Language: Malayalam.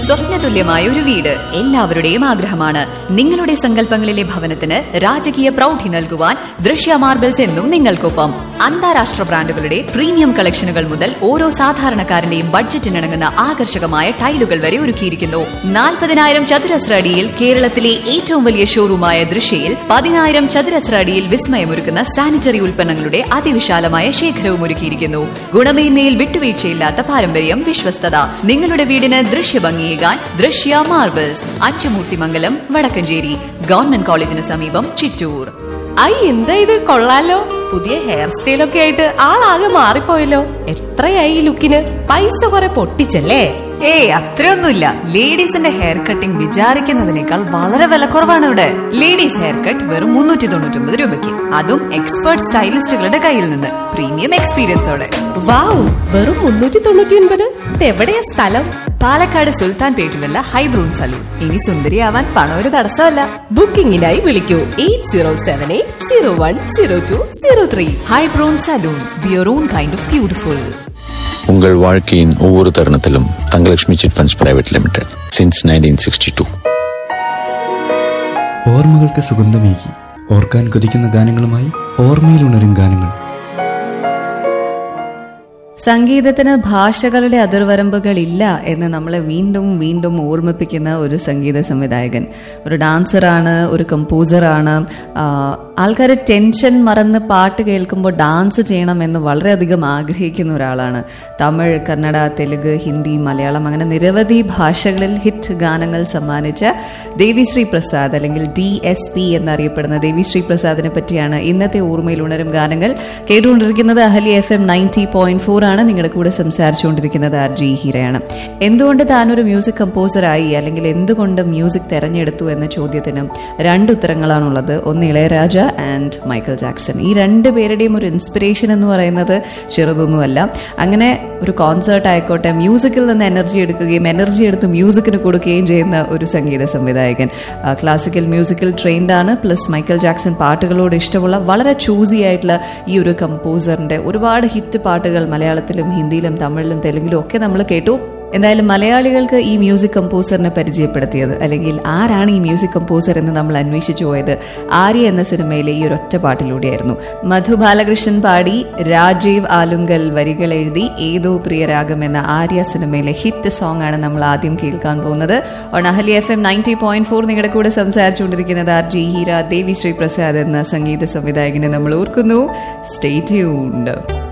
സ്വപ്നതുല്യമായ ഒരു വീട് എല്ലാവരുടെയും ആഗ്രഹമാണ് നിങ്ങളുടെ സങ്കല്പങ്ങളിലെ ഭവനത്തിന് രാജകീയ പ്രൗഢി നൽകുവാൻ ദൃശ്യ മാർബിൾസ് എന്നും നിങ്ങൾക്കൊപ്പം അന്താരാഷ്ട്ര ബ്രാൻഡുകളുടെ പ്രീമിയം കളക്ഷനുകൾ മുതൽ ഓരോ സാധാരണക്കാരന്റെയും ബഡ്ജറ്റിനിണങ്ങുന്ന ആകർഷകമായ ടൈലുകൾ വരെ ഒരുക്കിയിരിക്കുന്നു നാൽപ്പതിനായിരം ചതുരശ്ര അടിയിൽ കേരളത്തിലെ ഏറ്റവും വലിയ ഷോറൂമായ ദൃശ്യയിൽ പതിനായിരം ചതുരശ്ര അടിയിൽ വിസ്മയമൊരുക്കുന്ന സാനിറ്ററി ഉൽപ്പന്നങ്ങളുടെ അതിവിശാലമായ ശേഖരവും ഒരുക്കിയിരിക്കുന്നു ഗുണമേന്മയിൽ വിട്ടുവീഴ്ചയില്ലാത്ത പാരമ്പര്യം വിശ്വസ്തത നിങ്ങളുടെ വീടിന് ദൃശ്യഭംഗിയേകാൻ ദൃശ്യ മാർബിൾസ് അച്ചുമൂർത്തിമംഗലം വടക്കഞ്ചേരി ഗവൺമെന്റ് കോളേജിന് സമീപം ചിറ്റൂർ ഐ എന്താ ഇത് കൊള്ളാലോ പുതിയ ഹെയർ സ്റ്റൈലൊക്കെ ആയിട്ട് ആളാകെ മാറിപ്പോയല്ലോ എത്രയായി ഈ ലുക്കിന് പൈസ കുറെ പൊട്ടിച്ചല്ലേ ഏയ് അത്രയൊന്നുമില്ല ലേഡീസിന്റെ ഹെയർ കട്ടിംഗ് വിചാരിക്കുന്നതിനേക്കാൾ വളരെ വിലക്കുറവാണ് ഇവിടെ ലേഡീസ് ഹെയർ കട്ട് വെറും മുന്നൂറ്റി തൊണ്ണൂറ്റി ഒമ്പത് രൂപയ്ക്ക് അതും എക്സ്പേർട്ട് സ്റ്റൈലിസ്റ്റുകളുടെ കയ്യിൽ നിന്ന് പ്രീമിയം എക്സ്പീരിയൻസോടെ വാവ് വെറും മുന്നൂറ്റി തൊണ്ണൂറ്റി ഒൻപത് ഇതെവിടെയാ സ്ഥലം പാലക്കാട് സുൽത്താൻ പേട്ടിലുള്ള ഹൈബ്രൂൺ സലൂൺ ഇനി സുന്ദരിയാവാൻ പണം ഒരു തടസ്സമല്ല ബുക്കിംഗിനായി വിളിക്കൂ eight zero seven eight zero one zero two zero three Hybron salon be your own kind of beautiful உங்கள் வாழ்க்கையின் ஒவ்வொரு தருணத்திலும் Thangalakshmi chit funds private limited since nineteen sixty two ഓർമ്മകൾക്ക് സുഗന്ധമേകി ഓർക്കാൻ കൊതിക്കുന്ന ഗാനങ്ങളുമായി ഓർമ്മയിൽ ഉണരും ഗാനങ്ങൾ സംഗീതത്തിന് ഭാഷകളുടെ അതിർവരമ്പുകളില്ല എന്ന് നമ്മളെ വീണ്ടും വീണ്ടും ഓർമ്മിപ്പിക്കുന്ന ഒരു സംഗീത സംവിധായകൻ ഒരു ഡാൻസറാണ് ഒരു കമ്പോസറാണ് ആൾക്കാർ ടെൻഷൻ മറന്ന് പാട്ട് കേൾക്കുമ്പോൾ ഡാൻസ് ചെയ്യണം എന്ന് വളരെയധികം ആഗ്രഹിക്കുന്ന ഒരാളാണ് തമിഴ് കന്നഡ തെലുങ്ക് ഹിന്ദി മലയാളം അങ്ങനെ നിരവധി ഭാഷകളിൽ ഹിറ്റ് ഗാനങ്ങൾ സമ്മാനിച്ച ദേവിശ്രീ പ്രസാദ് അല്ലെങ്കിൽ ഡി എസ് പി എന്നറിയപ്പെടുന്ന ദേവിശ്രീ പ്രസാദിനെ പറ്റിയാണ് ഇന്നത്തെ ഓർമ്മയിൽ ഉണരും ഗാനങ്ങൾ കേട്ടുകൊണ്ടിരിക്കുന്നത് Ahali F M ninety point four ആണ് നിങ്ങളുടെ കൂടെ സംസാരിച്ചുകൊണ്ടിരിക്കുന്നത് ആർ ജി ഹീരയാണ് എന്തുകൊണ്ട് താനൊരു മ്യൂസിക് കമ്പോസറായി അല്ലെങ്കിൽ എന്തുകൊണ്ട് മ്യൂസിക് തെരഞ്ഞെടുത്തു എന്ന ചോദ്യത്തിന് രണ്ട് ഉത്തരങ്ങളാണുള്ളത് ഒന്ന് ഇളയരാജ ആൻഡ് മൈക്കൽ ജാക്സൺ ഈ രണ്ട് പേരുടെയും ഒരു ഇൻസ്പിറേഷൻ എന്ന് പറയുന്നത് ചെറുതൊന്നുമല്ല അങ്ങനെ ഒരു കോൺസേർട്ട് ആയിക്കോട്ടെ മ്യൂസിക്കിൽ നിന്ന് എനർജി എടുക്കുകയും എനർജി എടുത്ത് മ്യൂസിക്കിന് കൊടുക്കുകയും ചെയ്യുന്ന ഒരു സംഗീത സംവിധായകൻ ആ, ക്ലാസിക്കൽ മ്യൂസിക്കൽ ട്രെയിൻഡ് ആണ് പ്ലസ് മൈക്കൽ ജാക്സൺ പാട്ടുകളോട് ഇഷ്ടമുള്ള വളരെ ചൂസി ആയിട്ടുള്ള ഈ ഒരു കമ്പോസറിന്റെ ഒരുപാട് ഹിറ്റ് പാട്ടുകൾ മലയാളത്തിലും ഹിന്ദിയിലും തമിഴിലും തെലുങ്കിലും ഒക്കെ നമ്മൾ കേട്ടു എന്തായാലും മലയാളികൾക്ക് ഈ മ്യൂസിക് കമ്പോസറിനെ പരിചയപ്പെടുത്തിയത് അല്ലെങ്കിൽ ആരാണ് ഈ മ്യൂസിക് കമ്പോസർ എന്ന് നമ്മൾ അന്വേഷിച്ചു പോയത് ആര്യ എന്ന സിനിമയിലെ ഈ ഒരൊറ്റ പാട്ടിലൂടെയായിരുന്നു മധു ബാലകൃഷ്ണൻ പാടി രാജീവ് ആലുങ്കൽ വരികൾ എഴുതി ഏതോ പ്രിയരാഗം എന്ന ആര്യ സിനിമയിലെ ഹിറ്റ് സോങ് ആണ് നമ്മൾ ആദ്യം കേൾക്കാൻ പോകുന്നത് on Ahali F M ninety point four നിങ്ങളുടെ കൂടെ സംസാരിച്ചുകൊണ്ടിരിക്കുന്നത് ആർ ജി ഹീര ദേവി ശ്രീ പ്രസാദ് എന്ന സംഗീത സംവിധായകനെ നമ്മൾ ഓർക്കുന്നു സ്റ്റേ ട്യൂൺഡ്